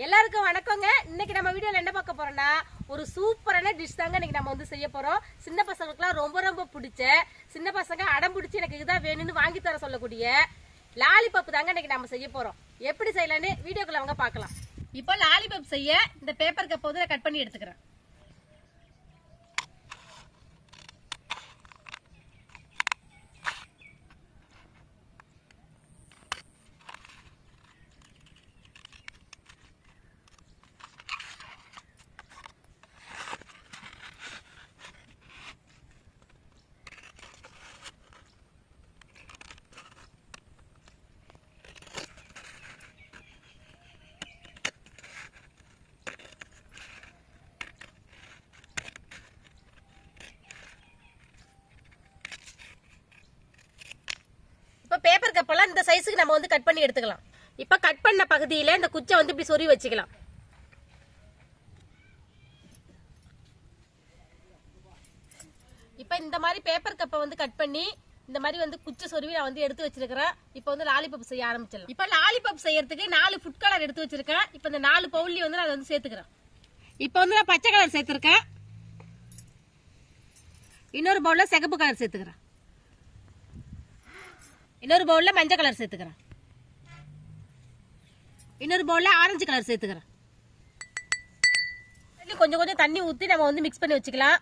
எல்லாருக்கும் வணக்கங்க இன்னைக்கு நம்ம வீடியோல என்ன பார்க்க போறோம்னா ஒரு சூப்பரான டிஷ் தாங்க இன்னைக்கு நம்ம வந்து செய்ய போறோம் சின்ன பசங்களுக்குலாம் ரொம்ப ரொம்ப பிடிச்ச சின்ன பசங்க அடம் பிடிச்சி எனக்கு இதுதான் வேணும்னு வாங்கி தர சொல்லக்கூடிய லாலிபப் தாங்க இன்னைக்கு நம்ம செய்ய போறோம் எப்படி செய்யலாம்னு வீடியோக்குள்ள அவங்க பார்க்கலாம் இப்போ லாலிபப் செய்ய இந்த பேப்பர் கப் வந்து நான் கட் பண்ணி எடுத்துக்கிறேன் இப்போ பேப்பர் கப்பெல்லாம் இந்த சைஸுக்கு நம்ம வந்து கட் பண்ணி எடுத்துக்கலாம் இப்போ கட் பண்ண பகுதியில இந்த குச்சை வந்து இப்படி சொருவி வச்சுக்கலாம் இப்போ இந்த மாதிரி பேப்பர் கப்பை வந்து கட் பண்ணி இந்த மாதிரி வந்து குச்சை சொருவி நான் வந்து எடுத்து வச்சிருக்கிறேன் இப்போ வந்து லாலிபப் செய்ய ஆரம்பிச்சிடலாம் இப்போ லாலிபப் செய்யறதுக்கு நாலு ஃபுட் கலர் எடுத்து வச்சிருக்கேன் இப்போ இந்த நாலு பவுல்லி வந்து நான் அதை வந்து சேர்த்துக்கிறேன் இப்போ வந்து நான் பச்சை கலர் சேர்த்துருக்கேன் இன்னொரு பவுல்ல சிகப்பு கலர் சேர்த்துக்கிறேன் இன்னொரு பவுல்ல மஞ்சள் கலர் சேர்த்துக்கிறேன் இன்னொரு பவுல்ல ஆரஞ்சு கலர் சேர்த்துக்கிறேன் இதுல கொஞ்சம் கொஞ்சம் தண்ணி ஊற்றி நம்ம வந்து மிக்ஸ் பண்ணி வச்சுக்கலாம்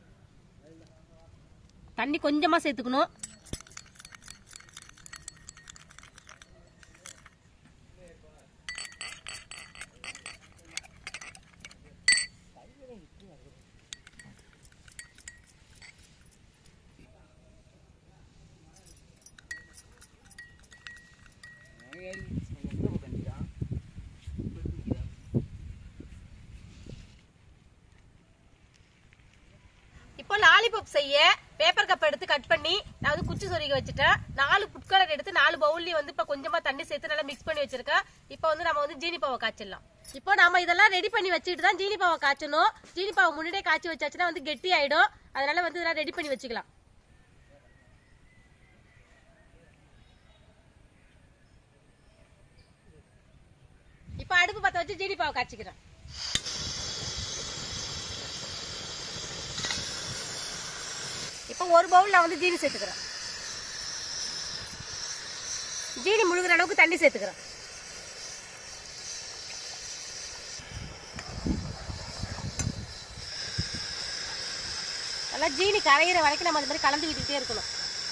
தண்ணி கொஞ்சமா சேர்த்துக்கணும் இப்போ லாலிபப் செய்ய பேப்பர் கப் எடுத்து கட் பண்ணி நான் வந்து குச்சி சொருகி வச்சுட்டேன் நாலு ஃபுட் கலர் எடுத்து நாலு பவுல்லி வந்து இப்போ கொஞ்சமா தண்ணி சேர்த்து நல்லா மிக்ஸ் பண்ணி வச்சிருக்கேன் இப்போ வந்து நம்ம வந்து ஜீனி பாவை காய்ச்சிடலாம் இப்போ நம்ம இதெல்லாம் ரெடி பண்ணி வச்சுட்டு தான் ஜீனி பாவை காய்ச்சணும் ஜீனி பாவை முன்னாடியே காய்ச்சி வச்சாச்சுன்னா வந்து கெட்டி ஆயிடும் அதனால வந்து இதெல்லாம் ரெடி பண்ணி வச்சுக்கலாம் இப்போ அடுப்பு பத்த வச்சு ஜீனி பாவை காய்ச்சிக்கிறேன் இப்போ ஒரு பவுல் நான் வந்து ஜீனி சேர்த்துக்கிறேன் ஜீனி முழுகிற அளவுக்கு தண்ணி சேர்த்துக்கிறேன் நல்லா ஜீனி கரையிற வரைக்கும் நம்ம அந்த மாதிரி கலந்து விட்டுக்கிட்டே இருக்கணும்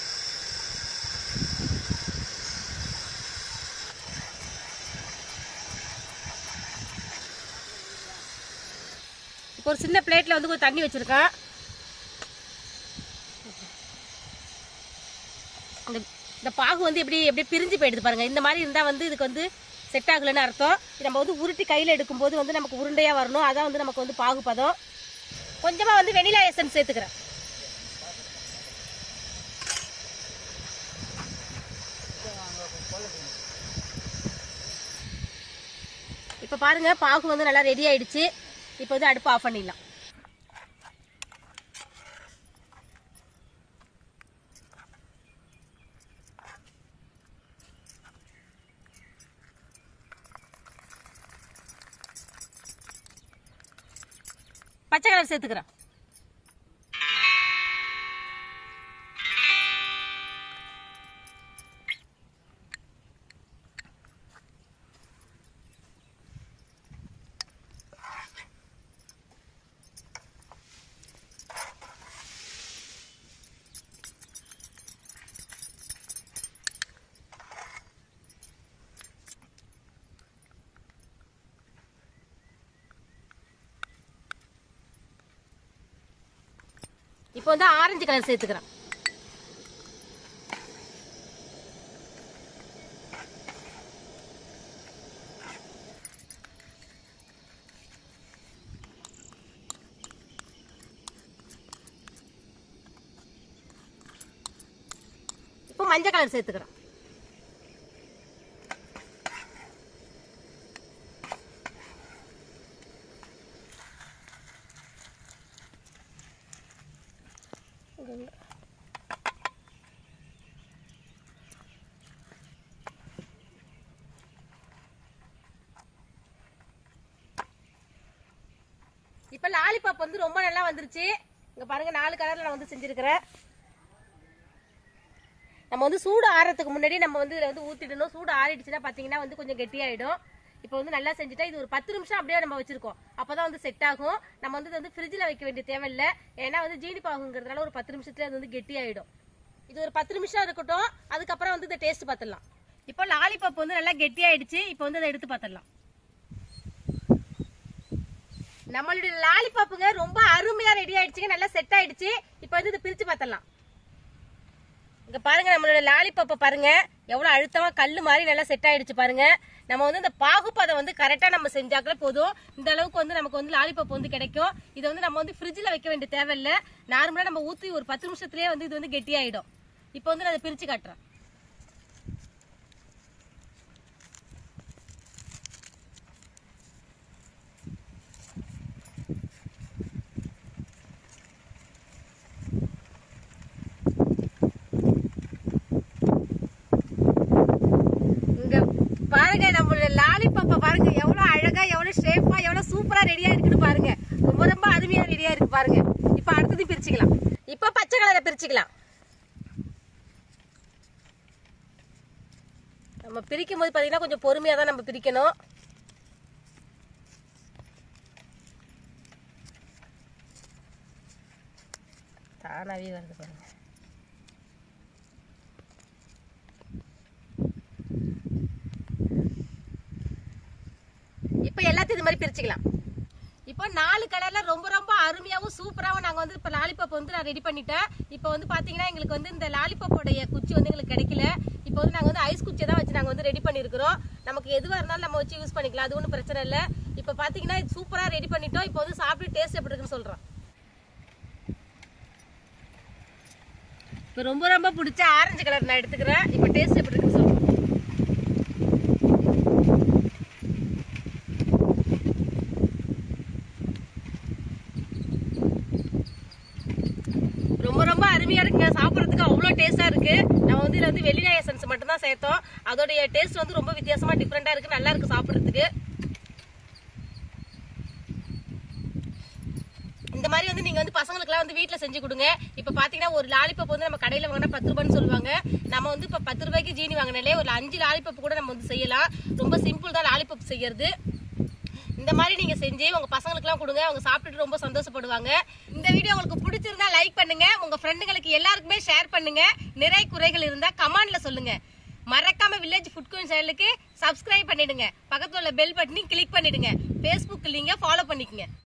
இப்போ ஒரு சின்ன பிளேட்ல வந்து கொஞ்சம் தண்ணி வச்சிருக்கேன் இந்த இந்த பாகு வந்து எப்படி எப்படி பிரிஞ்சு போயிடுது பாருங்க இந்த மாதிரி இருந்தால் வந்து இதுக்கு வந்து செட் ஆகலைன்னு அர்த்தம் இது நம்ம வந்து உருட்டி கையில் எடுக்கும்போது வந்து நமக்கு உருண்டையாக வரணும் அதான் வந்து நமக்கு வந்து பாகு பதம் கொஞ்சமாக வந்து வெனிலா எசன்ஸ் சேர்த்துக்கிறேன் இப்போ பாருங்க பாகு வந்து நல்லா ரெடி ஆயிடுச்சு இப்போ வந்து அடுப்பு ஆஃப் பண்ணிடலாம் பச்சை கலர் சேர்த்துக்கிறேன் இப்போ வந்து ஆரஞ்சு கலர் சேர்த்துக்கிறேன் இப்போ மஞ்சள் கலர் சேர்த்துக்கிறேன் இப்ப லாலிபாப் வந்து ரொம்ப நல்லா வந்துருச்சு இங்க பாருங்க நாலு கலர்ல நான் வந்து செஞ்சிருக்கிறேன் நம்ம வந்து சூடு ஆறதுக்கு முன்னாடி நம்ம வந்து இதில் வந்து ஊத்திடணும் சூடு ஆறிடுச்சுன்னா பாத்தீங்கன்னா வந்து கொஞ்சம் கெட்டியாயிடும் இப்போ வந்து நல்லா செஞ்சுட்டா இது ஒரு பத்து நிமிஷம் அப்படியே நம்ம வச்சிருக்கோம் அப்பதான் வந்து செட் ஆகும் நம்ம வந்து இது வந்து ஃப்ரிட்ஜில் வைக்க வேண்டிய தேவையில்லை ஏன்னா வந்து ஜீனி பாகுங்கிறதுனால ஒரு பத்து நிமிஷத்துல அது வந்து கெட்டியாயிடும் இது ஒரு பத்து நிமிஷம் இருக்கட்டும் அதுக்கப்புறம் வந்து இந்த டேஸ்ட் பார்த்துடலாம் இப்போ லாலிபாப் வந்து நல்லா கெட்டியாயிடுச்சு இப்போ வந்து அதை எடுத்து பார்த்துடலாம் நம்மளுடைய லாலிபாப்புங்க ரொம்ப அருமையா ரெடி ஆயிடுச்சுங்க நல்லா செட் ஆயிடுச்சு இப்போ வந்து இதை பிரிச்சு பார்த்துடலாம் இங்க பாருங்க நம்மளோட லாலிபாப்பை பாருங்க எவ்வளவு அழுத்தமா கல்லு மாதிரி நல்லா செட் ஆயிடுச்சு பாருங்க நம்ம வந்து இந்த பாகுப்பதை வந்து கரெக்டா நம்ம செஞ்சாக்கல போதும் இந்த அளவுக்கு வந்து நமக்கு வந்து லாலிபாப் வந்து கிடைக்கும் இதை வந்து நம்ம வந்து ஃப்ரிட்ஜில் வைக்க வேண்டிய தேவையில்லை நார்மலா நம்ம ஊத்தி ஒரு பத்து நிமிஷத்துலயே வந்து இது வந்து கெட்டியாயிடும் இப்போ வந்து நான் அதை பிரிச்சு காட்டுறேன் இங்க பாருங்க நம்மளோட லாலிபாப்ப பாருங்க எவ்வளவு அழகா எவ்வளவு ஷேப்பா எவ்வளவு சூப்பரா ரெடியா இருக்குன்னு பாருங்க ரொம்ப ரொம்ப அருமையா ரெடியா இருக்கு பாருங்க இப்ப அடுத்தது பிரிச்சுக்கலாம் இப்ப பச்சை கலரை பிரிச்சுக்கலாம் நம்ம பிரிக்கும் போது பாத்தீங்கன்னா கொஞ்சம் பொறுமையா தான் நம்ம பிரிக்கணும் தானாவே வருது பாருங்க இப்போ எல்லாத்தையும் இது மாதிரி பிரிச்சுக்கலாம் இப்போ நாலு கலர்ல ரொம்ப ரொம்ப அருமையாவும் சூப்பராகவும் நாங்க வந்து இப்போ லாலிபாப் வந்து நான் ரெடி பண்ணிட்டேன் இப்போ வந்து பாத்தீங்கன்னா எங்களுக்கு வந்து இந்த லாலிபாப்போடைய குச்சி வந்து எங்களுக்கு கிடைக்கல இப்போ வந்து நாங்க வந்து ஐஸ் குச்சியை தான் வச்சு நாங்க வந்து ரெடி பண்ணிருக்கிறோம் நமக்கு எதுவா இருந்தாலும் நம்ம வச்சு யூஸ் பண்ணிக்கலாம் அது ஒன்றும் பிரச்சனை இல்லை இப்போ பாத்தீங்கன்னா இது சூப்பரா ரெடி பண்ணிட்டோம் இப்போ வந்து சாப்பிட்டு டேஸ்ட் எப்படி இருக்குன்னு சொல்றோம் இப்போ ரொம்ப ரொம்ப பிடிச்ச ஆரஞ்சு கலர் நான் எடுத்துக்கிறேன் இப்போ டேஸ்ட் எப்படி இருக்குன்னு சொல்றேன் ரொம்ப ரொம்ப அருமையா இருக்குங்க சாப்பிட்றதுக்கு அவ்வளோ டேஸ்டா இருக்கு நம்ம வந்து இதுல வந்து வெள்ளினா எசன்ஸ் மட்டும் தான் சேர்த்தோம் அதோடைய டேஸ்ட் வந்து ரொம்ப வித்தியாசமா டிஃப்ரெண்டா இருக்கு நல்லா இருக்கு சாப்பிட்றதுக்கு இந்த மாதிரி வந்து நீங்க வந்து பசங்களுக்குலாம் வந்து வீட்ல செஞ்சு கொடுங்க இப்ப பாத்தீங்கன்னா ஒரு லாலிபப் வந்து நம்ம கடையில வாங்கினா பத்து ரூபான்னு சொல்லுவாங்க நம்ம வந்து இப்ப பத்து ரூபாய்க்கு ஜீனி வாங்கினாலே ஒரு அஞ்சு லாலிபப் கூட நம்ம வந்து செய்யலாம் ரொம்ப சிம்பிள் தான் லாலிபப் செய்யறது இந்த மாதிரி நீங்க செஞ்சு உங்க பசங்களுக்குலாம் கொடுங்க அவங்க சாப்பிட்டுட்டு ரொம்ப சந்தோஷப்படுவாங்க இந்த வீடியோ உங்களுக்கு பிடிச்சிருந்தா லைக் பண்ணுங்க உங்க ஃப்ரெண்டுங்களுக்கு எல்லாருக்குமே ஷேர் பண்ணுங்க நிறை குறைகள் இருந்தா கமெண்ட்ல சொல்லுங்க மறக்காம வில்லேஜ் ஃபுட் குயின் சேனலுக்கு சப்ஸ்கிரைப் பண்ணிடுங்க பக்கத்துல உள்ள பெல் பட்டனையும் கிளிக் பண்ணிடுங்க ஃபேஸ்புக் லிங்க ஃபாலோ பண்ணிக்கங்க